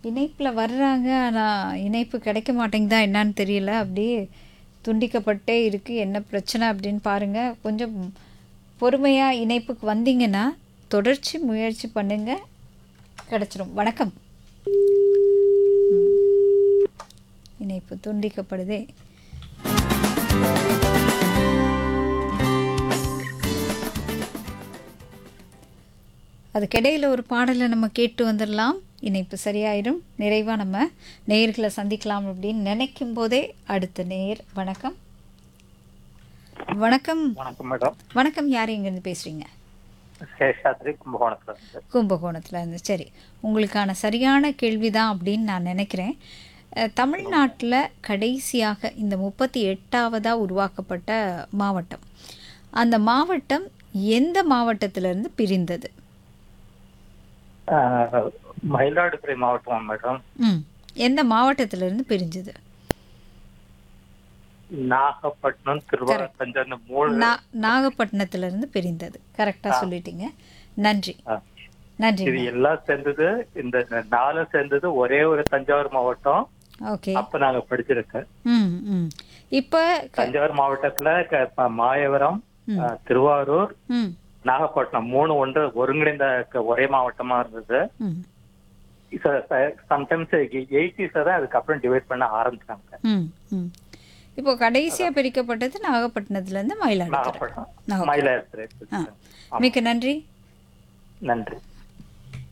இணைப்பில் வர்றாங்க ஆனால் இணைப்பு கிடைக்க மாட்டேங்குதா என்னன்னு தெரியல அப்படியே துண்டிக்கப்பட்டே இருக்குது என்ன பிரச்சனை அப்படின்னு பாருங்கள் கொஞ்சம் பொறுமையாக இணைப்புக்கு வந்தீங்கன்னா தொடர்ச்சி முயற்சி பண்ணுங்க கிடச்சிரும் வணக்கம் ம். இணைப்பு துண்டிக்கப்படுதே அதுக்கிடையில் ஒரு பாடலை நம்ம கேட்டு வந்துடலாம் இணைப்பு சரியாயிடும் நிறைவாக நம்ம நேயர்களை சந்திக்கலாம் அப்படின்னு நினைக்கும் போதே அடுத்த நேயர் வணக்கம் வணக்கம் வணக்கம் மேடம் வணக்கம் யார் எங்கேருந்து பேசுகிறீங்க சேஷாத்ரி கும்பகோணத்துல இருந்து கும்பகோணத்தில் இருந்து சரி உங்களுக்கான சரியான கேள்வி தான் அப்படின்னு நான் நினைக்கிறேன் அஹ், தமிழ்நாட்டில் கடைசியாக இந்த முப்பத்தி எட்டாவதாக உருவாக்கப்பட்ட மாவட்டம் அந்த மாவட்டம் எந்த மாவட்டத்திலிருந்து பிரிந்தது ஆஹ், மயிலாடுதுறை மாவட்டம் மேடம் ம் எந்த மாவட்டத்திலிருந்து பிரிஞ்சது நாகப்பட்டினம் திருவாரூர் தஞ்சை இந்த மூணு நா நாகப்பட்டினத்திலிருந்து பிரிந்தது கரெக்டாக சொல்லிட்டீங்க நன்றி ஆ. நன்றி இது எல்லாம் சேர்ந்தது இந்த நாலும் சேர்ந்தது ஒரே ஒரு தஞ்சாவூர் மாவட்டம் ஓகே அப்ப நாங்க படிச்சிருக்கோம் ம் ம் இப்போ தஞ்சாவூர் மாவட்டத்துல க- ப- மாயவரம் ஆஹ், திருவாரூர் ம் நாகப்பட்டினம் மூணு ஒன்று ஒருங்கிணைந்த க- ஒரே மாவட்டமா இருந்தது ம் சம்டைம்ஸ் எயிட்டிஸ்ல தான் அதுக்கப்புறம் டிவைட் பண்ண ஆரம்பிச்சாங்க ம் ம் இப்போ கடைசியாக பிரிக்கப்பட்டது நாகப்பட்டினத்துலேருந்து மயிலாடுதுறை நாகப்பட்டினம் நாகப்பட்டினம். மயிலாடுதுறை ஆ மிக்க நன்றி நன்றி